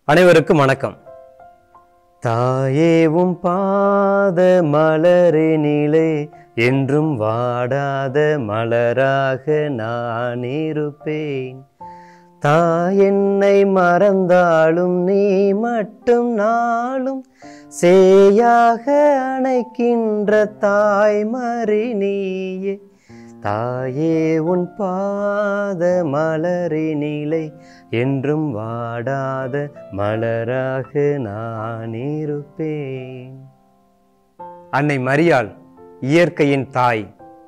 அனைவருக்கும் வணக்கம் தாயேவும் பாத மலரினிலே என்றும் வாடாத மலராக நான் இருப்பேன் தாய் என்னை மறந்தாலும் நீ மட்டும் நாளும் சேயாக அணைக்கின்ற தாய் மறி நீயே தாயே உன் பாத மலரினிலை என்றும் வாடாத மலராக நான் இருப்பேன் அன்னை மரியாள் இயற்கையின் தாய்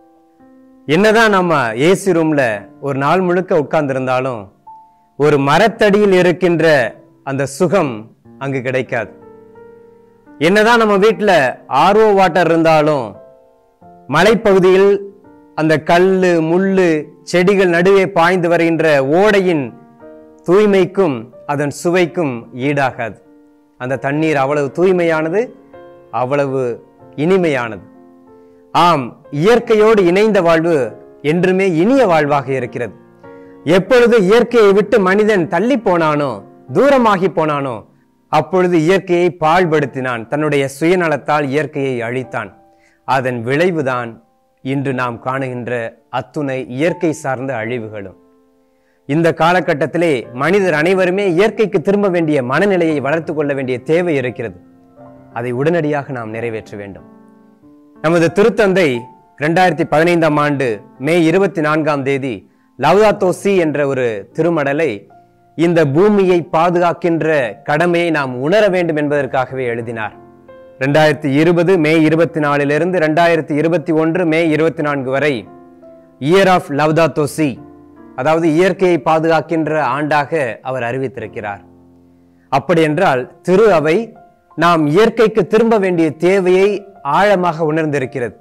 என்னதான் நம்ம ஏசி ரூம்ல ஒரு நாள் முழுக்க உட்கார்ந்திருந்தாலும் ஒரு மரத்தடியில் இருக்கின்ற அந்த சுகம் அங்கு கிடைக்காது என்னதான் நம்ம வீட்டில் ஆர்ஓ வாட்டர் இருந்தாலும் மலைப்பகுதியில் அந்த கல்லு முள்ளு செடிகள் நடுவே பாய்ந்து வருகின்ற ஓடையின் தூய்மைக்கும் அதன் சுவைக்கும் ஈடாகாது அந்த தண்ணீர் அவ்வளவு தூய்மையானது அவ்வளவு இனிமையானது ஆம் இயற்கையோடு இணைந்த வாழ்வு என்றுமே இனிய வாழ்வாக இருக்கிறது எப்பொழுது இயற்கையை விட்டு மனிதன் தள்ளி போனானோ தூரமாகி போனானோ அப்பொழுது இயற்கையை பாழ்படுத்தினான் தன்னுடைய சுயநலத்தால் இயற்கையை அழித்தான் அதன் விளைவுதான் இன்று நாம் காணுகின்ற அத்துணை இயற்கை சார்ந்த அழிவுகளும் இந்த காலகட்டத்திலே மனிதர் அனைவருமே இயற்கைக்கு திரும்ப வேண்டிய மனநிலையை வளர்த்து கொள்ள வேண்டிய தேவை இருக்கிறது அதை உடனடியாக நாம் நிறைவேற்ற வேண்டும் நமது திருத்தந்தை இரண்டாயிரத்தி பதினைந்தாம் ஆண்டு மே இருபத்தி நான்காம் தேதி லவ்தாத்தோ சி என்ற ஒரு திருமடலை இந்த பூமியை பாதுகாக்கின்ற கடமையை நாம் உணர வேண்டும் என்பதற்காகவே எழுதினார் ரெண்டாயிரத்தி இருபது மே இருபத்தி நாலிலிருந்து ரெண்டாயிரத்தி இருபத்தி ஒன்று மே இருபத்தி நான்கு வரை இயர் ஆஃப் லவ்தாத்தோ சி அதாவது இயற்கையை பாதுகாக்கின்ற ஆண்டாக அவர் அறிவித்திருக்கிறார் அப்படி என்றால் திரு அவை நாம் இயற்கைக்கு திரும்ப வேண்டிய தேவையை ஆழமாக உணர்ந்திருக்கிறது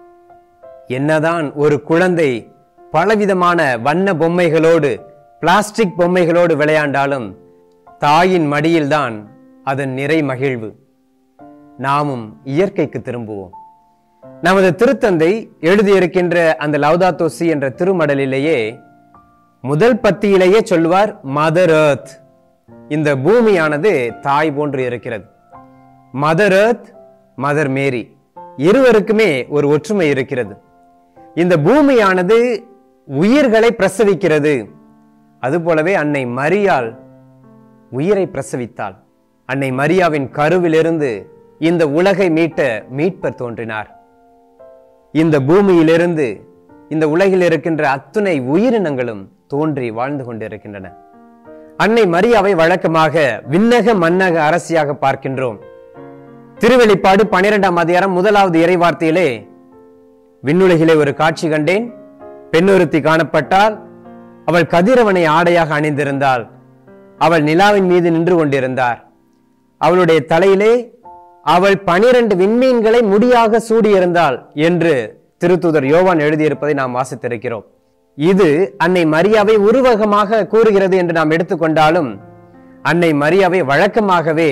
என்னதான் ஒரு குழந்தை பலவிதமான வண்ண பொம்மைகளோடு பிளாஸ்டிக் பொம்மைகளோடு விளையாண்டாலும் தாயின் மடியில்தான் அதன் நிறை மகிழ்வு நாமும் இயற்கைக்கு திரும்புவோம் நமது திருத்தந்தை எழுதியிருக்கின்ற அந்த லவ்தாத்தோசி என்ற திருமடலிலேயே முதல் பத்தியிலேயே சொல்வார் மதர் எர்த் இந்த பூமியானது தாய் போன்று இருக்கிறது மதர் எர்த் மதர் மேரி இருவருக்குமே ஒரு ஒற்றுமை இருக்கிறது இந்த பூமியானது உயிர்களை பிரசவிக்கிறது அதுபோலவே அன்னை மரியாள் உயிரை பிரசவித்தாள் அன்னை மரியாவின் கருவிலிருந்து இந்த உலகை மீட்ட மீட்பர் தோன்றினார் இந்த பூமியிலிருந்து இந்த உலகில் இருக்கின்ற அத்துணை உயிரினங்களும் தோன்றி வாழ்ந்து கொண்டிருக்கின்றன அன்னை மரியாவை வழக்கமாக விண்ணக மன்னக அரசியாக பார்க்கின்றோம் திருவெளிப்பாடு பனிரெண்டாம் அதிகாரம் முதலாவது இறைவார்த்தையிலே விண்ணுலகிலே ஒரு காட்சி கண்டேன் பெண்ணொருத்தி காணப்பட்டால் அவள் கதிரவனை ஆடையாக அணிந்திருந்தாள் அவள் நிலாவின் மீது நின்று கொண்டிருந்தார் அவளுடைய தலையிலே அவள் பனிரெண்டு விண்மீன்களை முடியாக சூடியிருந்தாள் என்று திருத்தூதர் யோவான் எழுதியிருப்பதை நாம் வாசித்திருக்கிறோம் இது அன்னை மரியாவை உருவகமாக கூறுகிறது என்று நாம் எடுத்துக்கொண்டாலும் அன்னை மரியாவை வழக்கமாகவே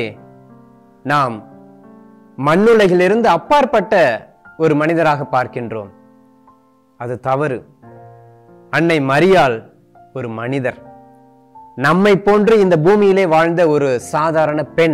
நாம் மண்ணுலகிலிருந்து அப்பாற்பட்ட ஒரு மனிதராக பார்க்கின்றோம் அது தவறு அன்னை மரியாள் ஒரு மனிதர் நம்மை போன்று இந்த பூமியிலே வாழ்ந்த ஒரு சாதாரண பெண்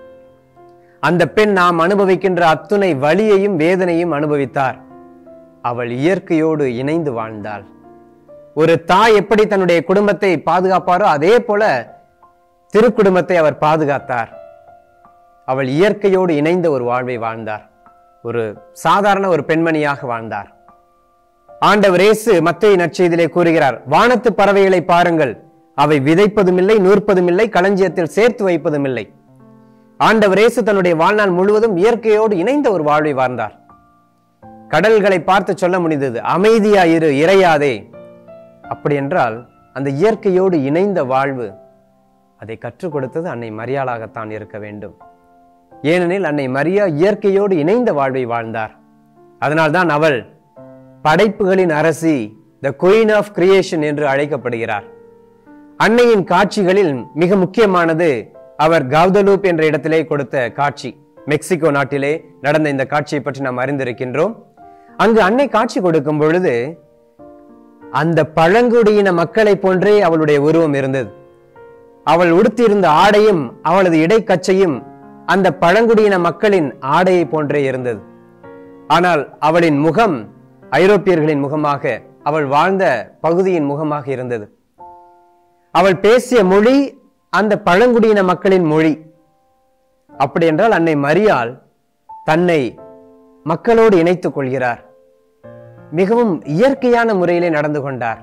அந்த பெண் நாம் அனுபவிக்கின்ற அத்துணை வலியையும் வேதனையும் அனுபவித்தார் அவள் இயற்கையோடு இணைந்து வாழ்ந்தாள் ஒரு தாய் எப்படி தன்னுடைய குடும்பத்தை பாதுகாப்பாரோ அதே போல திருக்குடும்பத்தை அவர் பாதுகாத்தார் அவள் இயற்கையோடு இணைந்த ஒரு வாழ்வை வாழ்ந்தார் ஒரு சாதாரண ஒரு பெண்மணியாக வாழ்ந்தார் ஆண்டவர் இயேசு மத்திய நற்செய்தியிலே கூறுகிறார் வானத்து பறவைகளை பாருங்கள் அவை விதைப்பதும் இல்லை நூற்பதும் இல்லை களஞ்சியத்தில் சேர்த்து வைப்பதும் இல்லை ஆண்டவர் இயேசு தன்னுடைய வாழ்நாள் முழுவதும் இயற்கையோடு இணைந்த ஒரு வாழ்வை வாழ்ந்தார் கடல்களை பார்த்து சொல்ல முடிந்தது அமைதியா இரு இறையாதே அப்படி என்றால் அந்த இயற்கையோடு இணைந்த வாழ்வு அதை கற்றுக் கொடுத்தது அன்னை மரியாளாகத்தான் இருக்க வேண்டும் ஏனெனில் அன்னை மரியா இயற்கையோடு இணைந்த வாழ்வை வாழ்ந்தார் அதனால்தான் அவள் படைப்புகளின் அரசி த குயின் ஆஃப் கிரியேஷன் என்று அழைக்கப்படுகிறார் அன்னையின் காட்சிகளில் மிக முக்கியமானது அவர் கவுதலூப் என்ற இடத்திலே கொடுத்த காட்சி மெக்சிகோ நாட்டிலே நடந்த இந்த காட்சியை பற்றி நாம் அறிந்திருக்கின்றோம் அங்கு அன்னை காட்சி கொடுக்கும் பொழுது அந்த பழங்குடியின மக்களை போன்றே அவளுடைய உருவம் இருந்தது அவள் உடுத்தியிருந்த ஆடையும் அவளது இடைக்கச்சையும் அந்த பழங்குடியின மக்களின் ஆடையை போன்றே இருந்தது ஆனால் அவளின் முகம் ஐரோப்பியர்களின் முகமாக அவள் வாழ்ந்த பகுதியின் முகமாக இருந்தது அவள் பேசிய மொழி அந்த பழங்குடியின மக்களின் மொழி அப்படி என்றால் அன்னை மரியாள் தன்னை மக்களோடு இணைத்துக் கொள்கிறார் மிகவும் இயற்கையான முறையிலே நடந்து கொண்டார்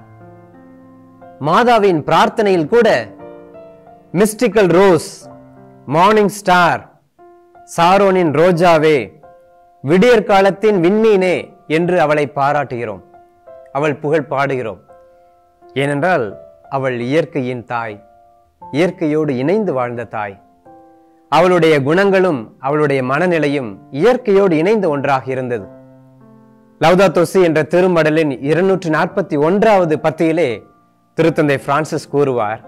மாதாவின் பிரார்த்தனையில் கூட மிஸ்டிக்கல் ரோஸ் மார்னிங் ஸ்டார் சாரோனின் ரோஜாவே விடியற் காலத்தின் விண்மீனே என்று அவளை பாராட்டுகிறோம் அவள் புகழ் பாடுகிறோம் ஏனென்றால் அவள் இயற்கையின் தாய் இயற்கையோடு இணைந்து வாழ்ந்த தாய் அவளுடைய குணங்களும் அவளுடைய மனநிலையும் இயற்கையோடு இணைந்த ஒன்றாக இருந்தது லவ்தாத்தோசி என்ற திருமடலின் இருநூற்றி நாற்பத்தி ஒன்றாவது பத்தியிலே திருத்தந்தை பிரான்சிஸ் கூறுவார்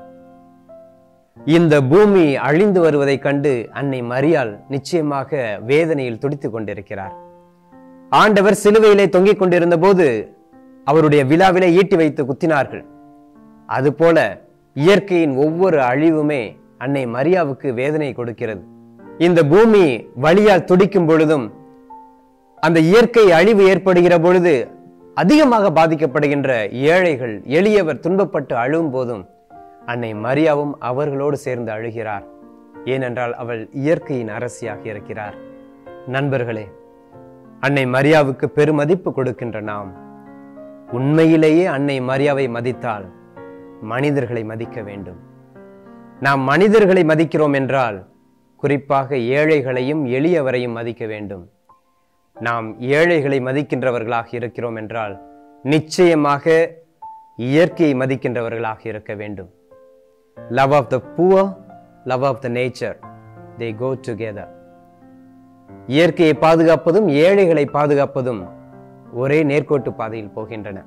இந்த பூமி அழிந்து வருவதைக் கண்டு அன்னை மரியாள் நிச்சயமாக வேதனையில் துடித்துக் கொண்டிருக்கிறார் ஆண்டவர் சிலுவையிலே தொங்கிக் கொண்டிருந்த போது அவருடைய விழாவிலே ஈட்டி வைத்து குத்தினார்கள் அதுபோல இயற்கையின் ஒவ்வொரு அழிவுமே அன்னை மரியாவுக்கு வேதனை கொடுக்கிறது இந்த பூமி வழியால் துடிக்கும் பொழுதும் அந்த இயற்கை அழிவு ஏற்படுகிற பொழுது அதிகமாக பாதிக்கப்படுகின்ற ஏழைகள் எளியவர் துன்பப்பட்டு அழும் போதும் அன்னை மரியாவும் அவர்களோடு சேர்ந்து அழுகிறார் ஏனென்றால் அவள் இயற்கையின் அரசியாக இருக்கிறார் நண்பர்களே அன்னை மரியாவுக்கு பெருமதிப்பு கொடுக்கின்ற நாம் உண்மையிலேயே அன்னை மரியாவை மதித்தால் மனிதர்களை மதிக்க வேண்டும் நாம் மனிதர்களை மதிக்கிறோம் என்றால் குறிப்பாக ஏழைகளையும் எளியவரையும் மதிக்க வேண்டும் நாம் ஏழைகளை மதிக்கின்றவர்களாக இருக்கிறோம் என்றால் நிச்சயமாக இயற்கையை மதிக்கின்றவர்களாக இருக்க வேண்டும் love of the poor love of the nature they go together இயற்கையை பாதுகாப்பதும் ஏழைகளை பாதுகாப்பதும் ஒரே நேர்கோட்டு பாதையில் போகின்றன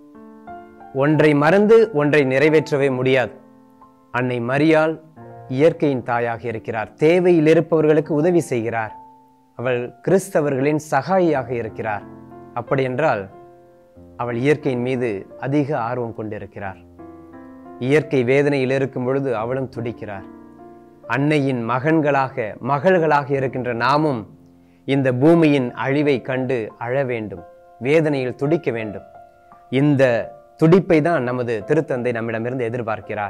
ஒன்றை மறந்து ஒன்றை நிறைவேற்றவே முடியாது அன்னை மரியாள் இயற்கையின் தாயாக இருக்கிறார் தேவையில் இருப்பவர்களுக்கு உதவி செய்கிறார் அவள் கிறிஸ்தவர்களின் சகாயியாக இருக்கிறார் அப்படி என்றால் அவள் இயற்கையின் மீது அதிக ஆர்வம் கொண்டிருக்கிறார் இயற்கை வேதனையில் இருக்கும் பொழுது அவளும் துடிக்கிறார் அன்னையின் மகன்களாக மகள்களாக இருக்கின்ற நாமும் இந்த பூமியின் அழிவை கண்டு அழ வேண்டும் வேதனையில் துடிக்க வேண்டும் இந்த துடிப்பை தான் நமது திருத்தந்தை நம்மிடமிருந்து எதிர்பார்க்கிறார்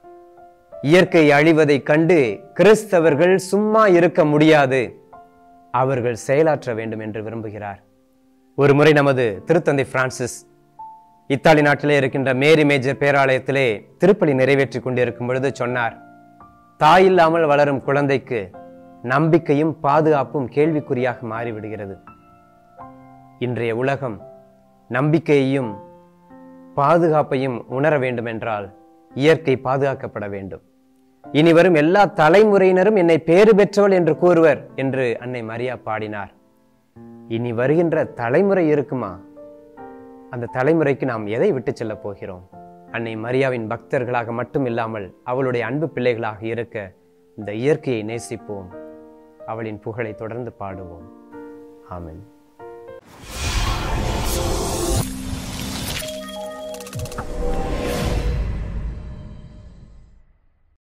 இயற்கை அழிவதைக் கண்டு கிறிஸ்தவர்கள் சும்மா இருக்க முடியாது அவர்கள் செயலாற்ற வேண்டும் என்று விரும்புகிறார் ஒரு முறை நமது திருத்தந்தை பிரான்சிஸ் இத்தாலி நாட்டிலே இருக்கின்ற மேரி மேஜர் பேராலயத்திலே திருப்பலி நிறைவேற்றி கொண்டிருக்கும் பொழுது சொன்னார் தாயில்லாமல் வளரும் குழந்தைக்கு நம்பிக்கையும் பாதுகாப்பும் கேள்விக்குறியாக மாறிவிடுகிறது இன்றைய உலகம் நம்பிக்கையையும் பாதுகாப்பையும் உணர வேண்டும் என்றால் இயற்கை பாதுகாக்கப்பட வேண்டும் இனி வரும் எல்லா தலைமுறையினரும் என்னை பேறு பெற்றவள் என்று கூறுவர் என்று அன்னை மரியா பாடினார் இனி வருகின்ற தலைமுறை இருக்குமா அந்த தலைமுறைக்கு நாம் எதை விட்டு செல்ல போகிறோம் அன்னை மரியாவின் பக்தர்களாக மட்டும் இல்லாமல் அவளுடைய அன்பு பிள்ளைகளாக இருக்க இந்த இயற்கையை நேசிப்போம் அவளின் புகழை தொடர்ந்து பாடுவோம் ஆமென்